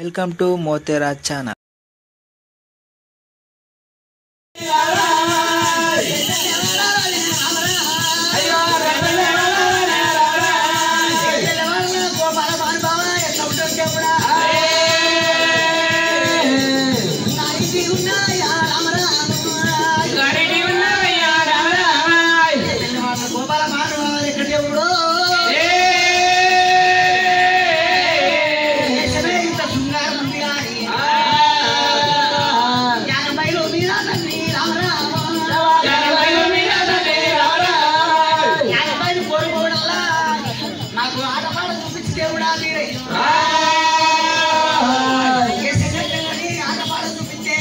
Welcome to Motera channel నాకు ఆటపాట చూపించి దేవుడా మీరే ఆటపాట చూపించే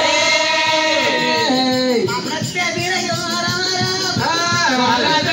మాకు నచ్చితే మీరయ్యో రామ రామ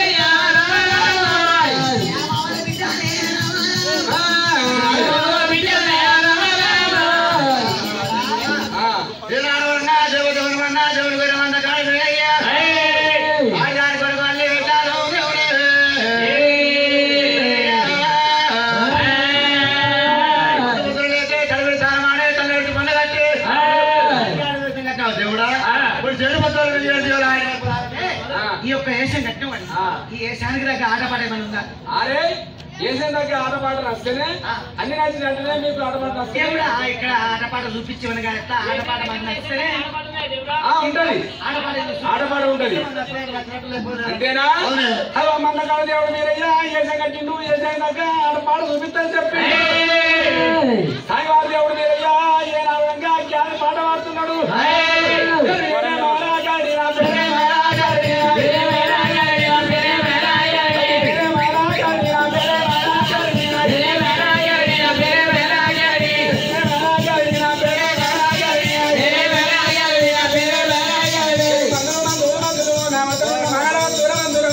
ఈ యొక్క ఏషం కట్టినవాడి ఈ ఏషానికి దగ్గర ఆటపాట ఏమైనా ఉందా అరే ఏసేం దగ్గర ఆటపాట నస్తేనే అన్ని నచ్చిన వెంటనే మీకు ఆటపాట నస్తే దేవుడా ఇక్కడ ఆటపాట చూపించమని కానీ ఎట్లా ఆటపాట మనకు నచ్చితేనే ఆ, ఉంటది ఆటపాట ఎందుకు ఆటపాట ఉంటది అంతేనా హలో మందకాల దేవుడు మీరయ్యా ఏసం కట్టిండు ఏసం దగ్గర ఆటపాట చూపిస్తాను చెప్పి సాయివారి దేవుడు మీరయ్యా ఏ నాగంగా జ్ఞాన పాట పాడుతున్నాడు ఏరే మారా గాడి నా పేరే మారా గాడి నా పేరే మారా గాడి నా పేరే మారా గాడి. పేరే మారా గాడి నా పేరే మారా గాడి నా పేరే మారా గాడి నా పేరే మారా గాడి. పేరే మారా గాడి నా పేరే మారా గాడి నా పేరే మారా గాడి నా పేరే మారా గాడి. మందులు మందులు మందులు నా మందులు మంగళవంతులు మందులు.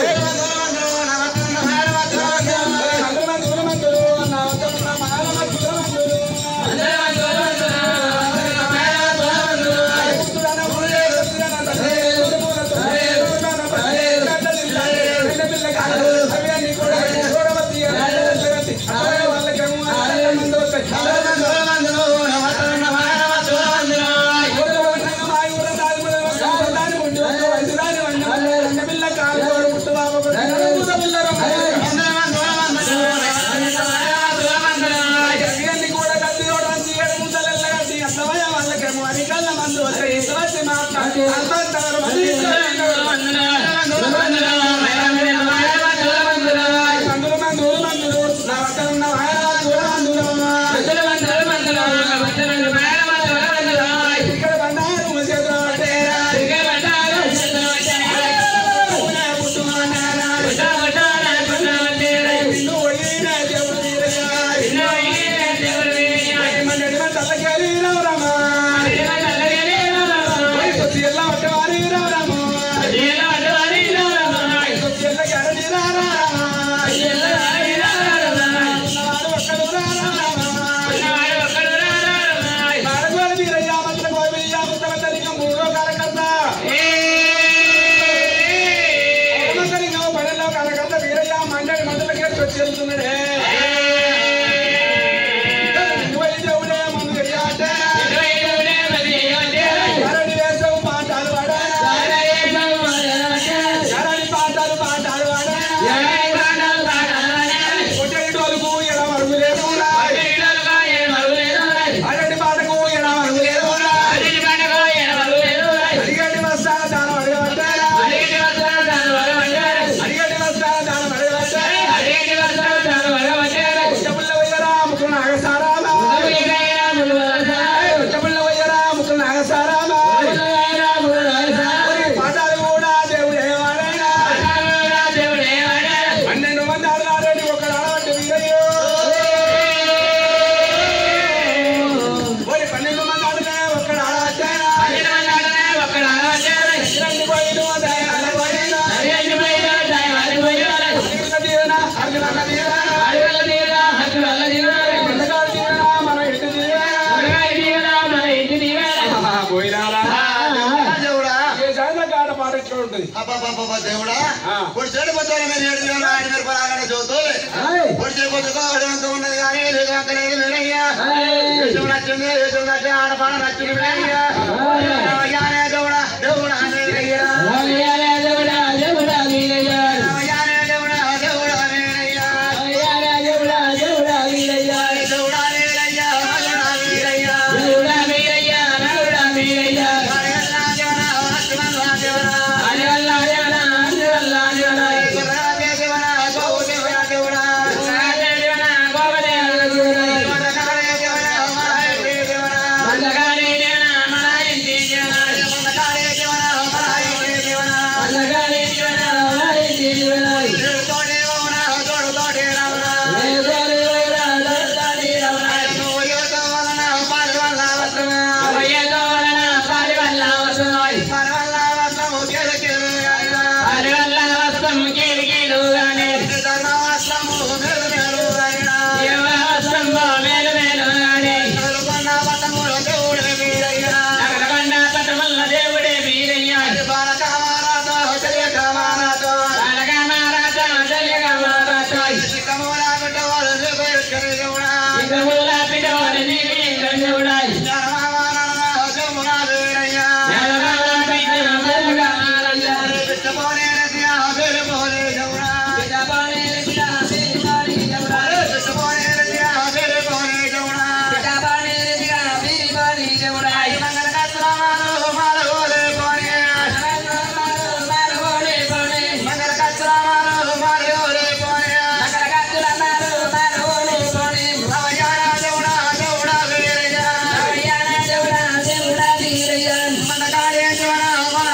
మందులు మందులు మందులు నా మందులు నా మంగళవంతులు మందులు. మందులు మందులు మందులు నా వద్ద ఉన్న మందులు మందులు ఇక్కడ బండారు చేతులు పట్టేరా నిన్ను ఒడిన దేవుడు వీరయ్యా మండడి మంటలకేరి రామరామా సొచ్చి ఎల్ల ఒట్టవారి రామరామా సొచ్చి ఎల్ల గరడి రామరామా ఉన్నవాడు ఒక్కడు రామరామా మాడగోలు వీరయ్యా మంత్ర గోవియ్యా ముత్తమంతలింగం మూడో కార్యకర్త మంత్రలింగం పడలో కార్యకర్త వీరయ్యా మండడి మంటలకేరి సొచ్చి వెళ్తున్నాడే నువ్వు దేవుడే ముందు వెయ్యాటే గరడి వేసం పాఠాలు వాడారా గరడి పాఠాలు పాఠాలు వాడారా కొట్టేటి వాళ్ళకు ఎలా మరుగు లేదు అరటి పాటకు ఎలా మరుగు లేదు అడిగటి వస్తాన దానం అడగబట్టారా అడిగటి వస్తాన దానం అడగబట్టారా ఉచ్చపుల్ల వయ్యరా ముక్కులు నాగసారామా ఉచ్చపుల్ల వయ్యరా ముక్కులు నాగసారామా పాఠాలు కూడా దేవుడే వాడైనా పన్నెండు మంది ఆడలాడని ఒకడు ఆడబట్టి వీరయ్యో ఓరి పన్నెండు మంది ఆడితే ఒక్కడు ఆడవచ్చారా ఎక్కడికి పోయిను దయాల పోయినా అర్జున తీరన అర్జున తీరన బండగాడు తీరన మన ఇంటి తీరన పోయినారా ఏ జాయిగా ఆడ పాట ఇట్లా ఉంటుంది దేవుడా ఆ. పొడి చెడు పొద్దున మీరు ఏడు వేల ఐదు వేల పరాగానే చదువుతూ పొడి చెడు పొద్దుకో అడవంత ఉన్నది కానీ లేదు అంత లేదు మీరయ్యా ఏయ్! మీద ఎదురున్నట్టే ఆడపాడ నచ్చిన విడయ్యా. యానే దేవుడా, దేవుడా నేనయ్యా. యానే దేవుడా, దేవుడా నేనయ్యా. దేవుడా నేనయ్యా, దేవుడా వీరయ్యా, దేవుడా వీరయ్యా. హరిహల్లా దేవరా, హరిహల్లా దేవరా. గుర్రా దేవరా, గోవు దేవరా, దేవుడా. దేవరా, కాళే దేవరా, మారే దేవరా. కాళే దేవరా, మారే దేవరా. తోడే ఓరా, తోడు తోడే రావురా. నువ్వు యువత వలన పాలు వల్ల వస్తున్నా. పాలు వల్ల వస్తుము కేలు కేలు గానిరా. ధర్మవస్త్రము మేలు మేలు గానిరా. నలుగొండ పట్టములో దేవుడే వీరయ్యా. అది బాలక మారాతో, తెలియక మారాతో. చిక్కమూల బిడ్డవాడు రేపేసుకొని దేవుడా. ధర్మవారణ జమున వీరయ్యా. బిడ్డపోనే రసియా, బెలుపోనే దేవుడా. బిడ్డపోనే రసియా, బెలుపోనే దేవుడా. మంగళకత్రామాలు మాలగోలే పోనే. మంగళకత్రామాలు మాలగోలే పోనే. రమయాన దేవుడా, దేవుడా వీరయ్యా. మందకాడే దేవుడా, మన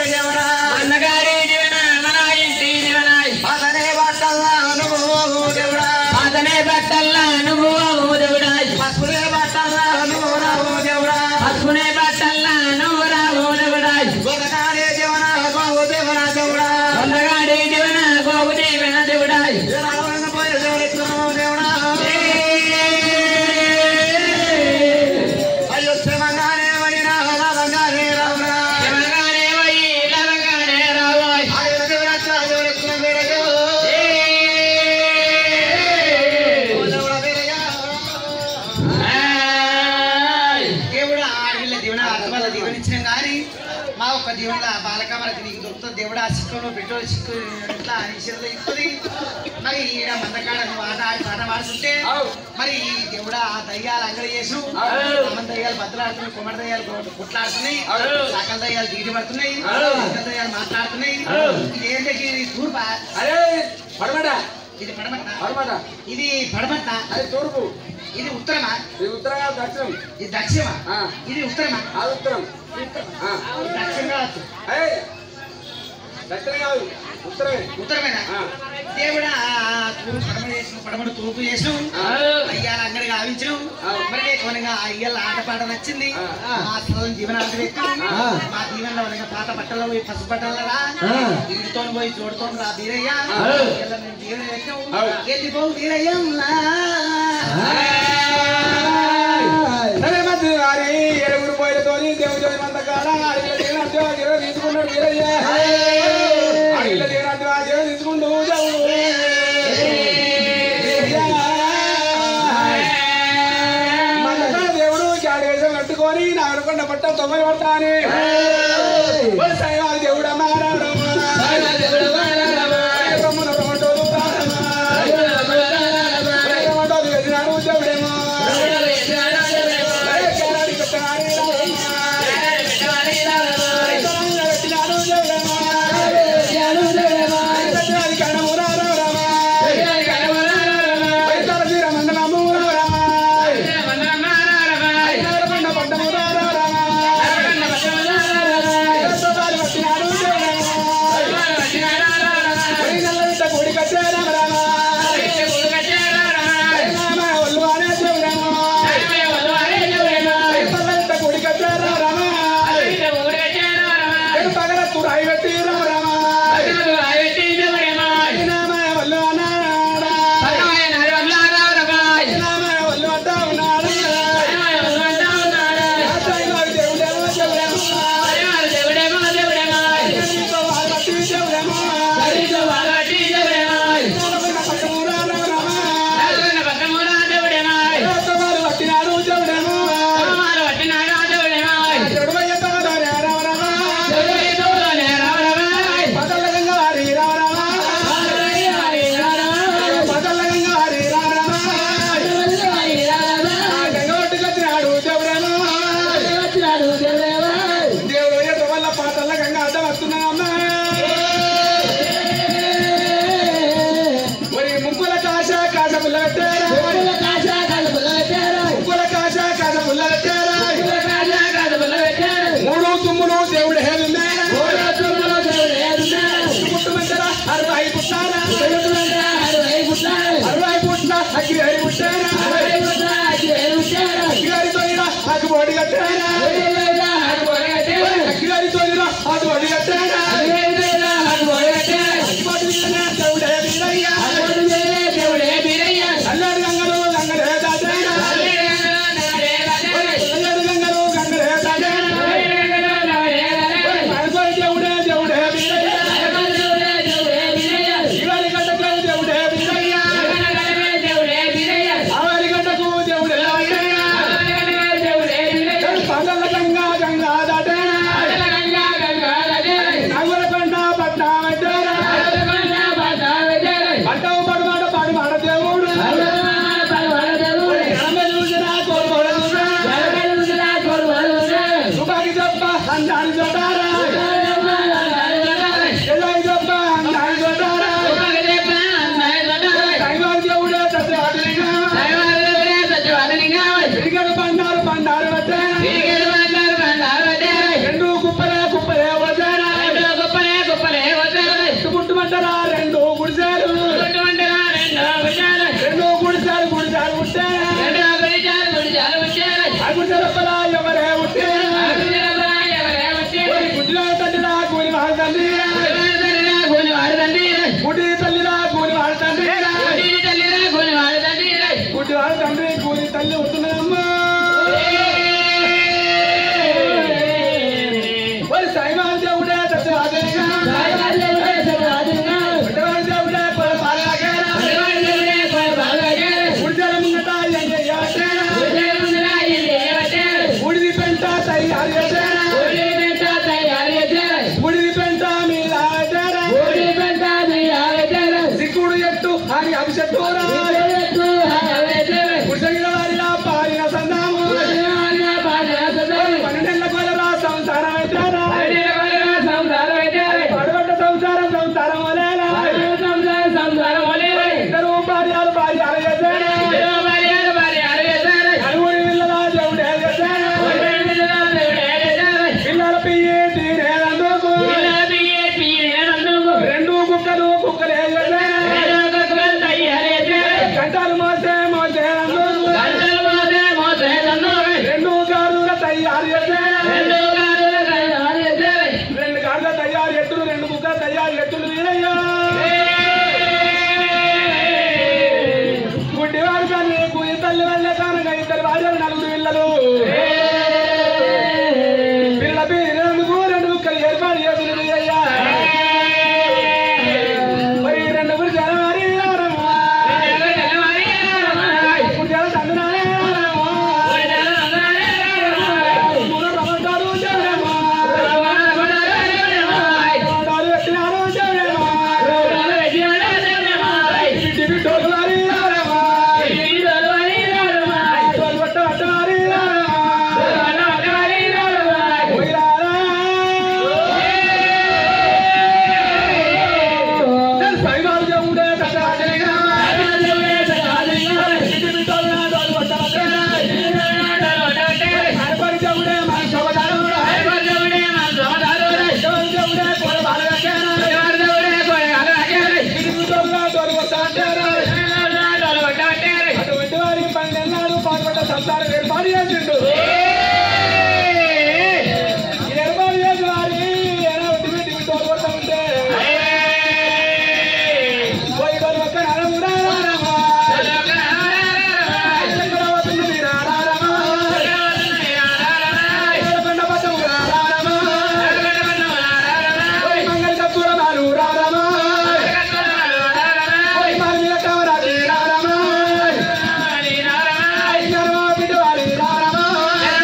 ఇంటి దేవుడా. అతనే బట్టల్లా నువ్వు దేవుడా. అతనే బట్టల్లా నువ్వు దేవుడా పసుపులే బట్టల్లా నువ్వు రావు దేవుడా. పసుపునే బట్టల్లా నువ్వు రావు దేవుడా గొర్రెకాడే దేవుడా, గోవు దేవుడా, దేవుడా. కొండగాడి దేవున గోగు దేవన దేవుడా రావణ పోయి దేవుడెత్తును దేవుడా. అయ్యో శ్రమంగానే వడినా, లాభంగానే రావురా. శివగానే పోయి లవగానే రావోయ్ ఆయన దేవుడెత్తున దేవుడెత్తున వీరయ్యో. ఓ దేవుడా వీరయ్యా. ఆయ్. దేవుడా ఆడపిల్ల దేవుడా అర్థమల్ల దీవెనిచ్చినాం కానీ మా ఒక్క దేవుళ్ళ బాలకామలకి నీకు దొరుకుతుంది దేవుడా సిక్కును పెట్రోల్ సిక్కు ఇట్లా ఈశ్వరులు ఇస్తుంది మరి ఈడ మందకాడ నువ్వు ఆట ఆడి పాట పాడుతుంటే మరి ఈ దేవుడా ఆ దయ్యాలు అంగడి చేసు అమ్మ దయ్యాలు బద్దలాడుతున్నాయి కుమ్మడి దయ్యాలు కొ- కొట్లాడుతున్నాయి సకల దయ్యాలు దిగి పడుతున్నాయి సకల దయ్యాలు మాట్లాడుతున్నాయి ఇది ఏంటంటే ఇది తూర్పా అరే పడమట ఇది పడమట పడమట ఇది పడమట అది తూర్పు ఇది ఉత్తరమా ఇది ఉత్తరంగా దక్షిణం ఇది దక్షిణమా ఆ. ఇది ఉత్తరమా అది ఉత్తరం ఆ. ఇది దక్షిణ కావచ్చు ఏయ్. దక్షిణం కాదు ఉత్తరమే ఉత్తరమేనా ఆ. దేవుడా తూర్పు పడమ చేసిన పడమడు తూర్పు చేసిన అయ్యాల అంగడి గావించను ఆ. మరికే కొనగా అయ్యాల ఆటపాట నచ్చింది ఆ. మా స్థలం జీవనాలు ఎక్కువ ఆ. మా దీవెనలో అనగా పాత బట్టల్లో పోయి పసుపు బట్టలు రా ఆ. ఇంటితో పోయి చూడతో రా వీరయ్య ఆ. ఇయ్యాల నేను దీవెన పెట్టావు ఆ. వెళ్ళిపో వీరయ్యంలా సరే మంచి వారి ఏడుగురు పోయిలతోని దేవుడి జోడి మంద కాడ అడిగిన తీరాడు దేవుడు తీసుకున్నాడు వీరయ్య అడిగిన తీరాడు దేవుడు తీసుకుంటూ దేవుడు మందకాడ దేవుడు చాడు వేషం కట్టుకొని నాగరకొండ పట్ట తొమ్మిది పడతా అని సైవారి దేవుడు మారాడు రమ్మన రమ్మంటోడు రమ్మంటోడు వేసినాడు దేవుడేమో కేరాడి పెట్టాడు పెట్టినాడు దేవుడేమో పెట్టినాడు కడమురా రామా వైతాల తీర మండలము రామా నాగరకొండ పట్టము రామా పుల్ల పెట్టారా ఉప్పుల కాశ కాశ పుల్ల పెట్టారా మూడు తుమ్ములు దేవుడు హేదున్నారా పుట్టమంటారా అరవై పుట్టారా అరవై పుట్ల అగ్గి హరి పుట్టారా అగ్గి హరి తోయిరా అగ్గి బోడి కట్టారా అగ్గి హరి తోయిరా అగ్గి బోడి కట్టారా అగ్గి బోడి వీరనే దేవుడే వీరయ్య అల్లాడు గంగలు గంగలే దాటారా అల్లాడు గంగలు గంగలే దాటారా మనసోయి దేవుడే దేవుడే వీరయ్య శివారి గడ్డకు దేవుడే వీరయ్య ఆవారి గడ్డకు దేవుడే వీరయ్య పగల గంగా గంగా దాటారా నగరకొండ పట్నం పెట్టారా పట్టవు పడమాట పడమాట దేవుడు ఎనభై చూసినా కోరుకోడు సుఖాకి తప్ప అందాన్ని చూడారా ఎలాయి తప్ప అందాన్ని చూడారా దైవారి దేవుడే సత్యవాదిగా తిరిగడు బండారు బండారు పెట్టారా రెండు కుప్పలే కుప్పలే వచ్చారా పుట్టుమంటారా రెండు గుడిసారు రెండు గుడిసారు గుడిసారు పుట్టారా ఆ గుడిసారప్పలా ఎవరే పుట్టారా గుడ్డిలో తండ్రిరా కూలి వాళ్ళ తండ్రిరా గుడి తల్లిరా కూలి వాళ్ళ తండ్రిరా గుడ్డి వాళ్ళ తండ్రి కూలి తల్లి ఉంటున్నామ్మా మరి సైమాన్ దేవుడే సత్యవాదిగా పుట్టవాడి దేవుడే పాలగారా గుడిసాల ముంగట ఏం చెయ్యాలంటే గుడిది పెంట తయారు చేశారా గుడిది పెంట మీద పెట్టారా సిక్కుడు ఎట్టు అని అభిషేకురా గుడిసెల వారిలా పాలిన సందాము పన్నెండేళ్ల కొలరా సంసారం పెట్టారా పడగొట్ట సంసారం సంసారం వలేలా ఇద్దరు భార్యలు భార్యలు చేశారా నలుగురి పిల్లల దేవుడే చేశారా పిల్లల పియ్యి తీరేదందుకు రెండు కుక్కలు కుక్కలే చేశారా గంటలు మోసే మోసేదందుకు రెండు గారుల తయారు చేశారా రెండు గారుల తయారు ఎత్తులు రెండు కుక్కల తయారు ఎత్తులు వీరయ్యా గుడ్డివాడు కానీ గుడి తల్లి వల్లే కానుక ఇద్దరు భార్యలు నలుగురు పిల్లలు పిల్ల పిల్లలకు రెండు కుక్కలు ఏర్పాటు చేసిన వీరయ్యా మరి రెండు గుడి జనవరి ఇప్పుడు జన తండ్రి మూడు రమంటారు జనమా రమంటారు ఎట్టినారు జనమా బిడ్డి బిడ్డోలు వారి రారమా తోలు పట్ట పట్ట వారి రారమా పోయిరారా నేను సైవారు దేవుడే సత్యరాజనిగా బిడ్డి బిడ్డోలు నా తోలు పట్ట పట్ట హరిపరి దేవుడే మన శోభదారుడా శివన్ దేవుడే కోడ బాలగట్టేనా బిడ్డి బిడ్డోలు నా తోలు పట్ట అంటారా అటువంటి వారికి పన్నెన్నాడు పాల్గొంట సంసారం ఏర్పాటు చేసిండు ఈ ఏర్పాటు చేసిన వారి ఏదో ఒకటి పెట్టి పెట్టి తోలుకొడతా ఉంటే పోయి తోలు ఒక్క నరమురా రారమ్మా. ఎక్కడ పోతుంది రారమ్మా. ఏడుకొండ పట్టము రారమ్మా. పోయి మంగళ కత్తూర బాలు రారమ్మా. పోయి మారి మీద కవరాలి రారమ్మా. అయ్యగారు బిడ్డ వారి రారమ్మా.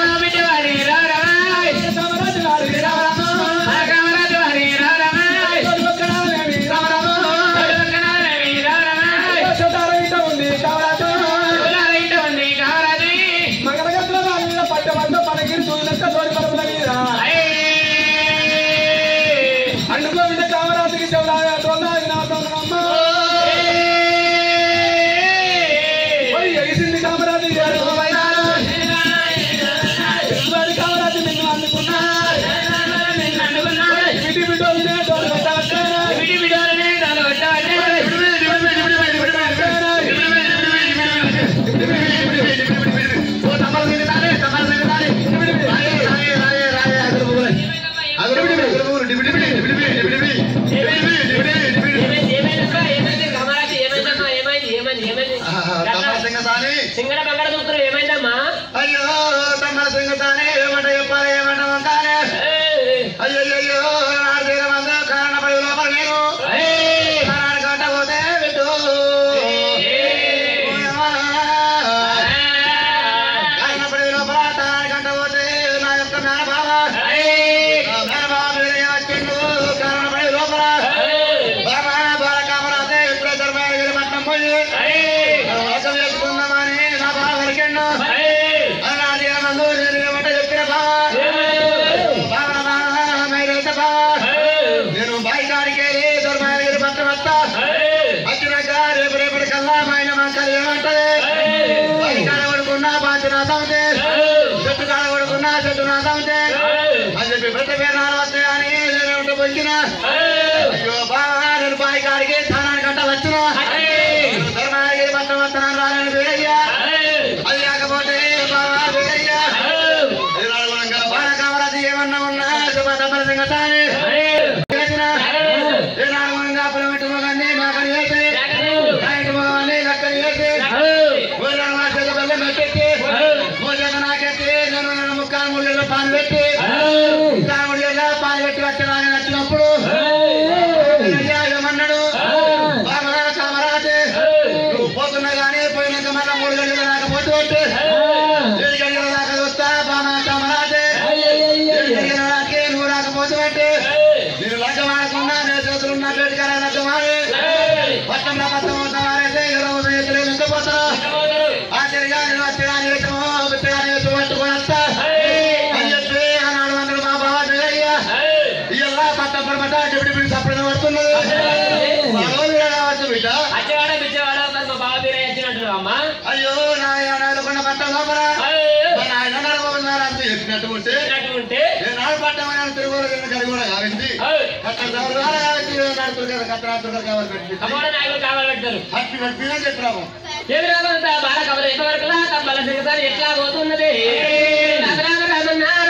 తమ్మల సింగసాని సింగడ బంగాళ సూత్రం ఏమైందమ్మా అయ్యో తమ్మల సింగసాని ఏమంట చెప్పాలి ఏమంట వంకానే అయ్యయ్యో నా తీర మంద కారణపడి లోపల నేను కారణాన్ని కట్టబోతే విట్టు కారణపడి లోపల తానాన్ని కట్టబోతే నా యొక్క మేనబావ మేనబావ మీరే వచ్చిండు కారణపడి లోపల బాబా బాలకామరాజే ఇప్పుడే ధర్మాగిరి పట్నం పోయి వశం చేసుకుందామని నా బావ వరకెండు అనాది మందు నేను ఏమంటే చెప్పిన బావ బావ బావ మైరైతే బావ నేను బాయి కాడికి ధర్మాగిరి పట్నం వస్తా వచ్చినాక రేపు రేపటి కల్లా మా ఆయన మా కలి ఏమంటది బాయి కాడ కొడుకున్నా బాధ్య నా సమితే చెట్టు కాడ కొడుకున్నా చెట్టు నా సమితే అని చెప్పి పెద్ద పేరు నాలు వస్తాయి అని నేను పొందిన అయ్యో బావా నేను బాయి కాడికి స్థానానికి అంట వచ్చిన ధర్మాగిరి పట్నం వస్తున్నాను రానని వీడయ్యా అది కాకపోతే బావా వీడయ్యా బాలకామరాజు ఏమన్నా ఉన్నా శుభ తప్పల సంగతాన్ని చేసిన ఏనాడు మనం కాపులు పెట్టుకో కానీ మాకని వేసి నైట్ పోవాలి లక్కని వేసి ఊళ్ళో మా చేత బెల్లం పెట్టెత్తి మూడు చేత నాకెత్తి నేను నేను ముక్కాలు మూడు చేత పాలు పెట్టి ముక్కాలు మూడు చేత పాలు పెట్టి వచ్చడానికి వచ్చినప్పుడు అయ్యా ఏమన్నాడు బాబా కామరాజు నువ్వు పోతున్నా కానీ పోయినాక మళ్ళా మూడు గంటలు రాకపోతే వచ్చి ఏడు గంటల దాకా వస్తా బామా కామరాజు ఏడు గంటల దాకా నువ్వు రాకపోతే వచ్చి నేను లగ్గం ఆడకుండా నేను చేతులు ఉన్న పేటికాల లగ్గం ఆడి పట్టంలో పట్టం అవుతావారైతే ఇరవై చేతులు ఎంత పోతారు ఆశ్చర్యంగా నేను వచ్చేదాని వేసమో బిచ్చగాని వేసి పట్టుకొని వస్తా అని చెప్పి ఆనాడు అందరూ మా బావ అయ్యా ఇలా పట్ట పడబట్ట డిపిడి పిడి సపరేట్ పడుతున్నది మా రోజు కావచ్చు బిడ్డ అచ్చవాడ బిచ్చవాడ మరి మా బావ పేరు వచ్చినట్టు అమ్మా అయ్యో నా నాయనకొండ పట్ట లోపల మా నాయన నడవబోతున్నారు అంత చెప్పినట్టు ఉంటే ఉంటే నేను నాడు పట్టమని తిరుగురు కలిగి కూడా కావింది కట్ట దారు ద్వారా కావచ్చు నడుతురు కదా కట్ట రాత్రులు కావాలి పెట్టి అమ్మోడ నాయకులు కావాలి పెడతారు హట్టి పెట్టినా చెప్పినాము ఎదురామంతా బాల కబల ఎంతవరకు తమ్మల సింగసారి ఎట్లా పోతున్నది రామ రామ రామన్నా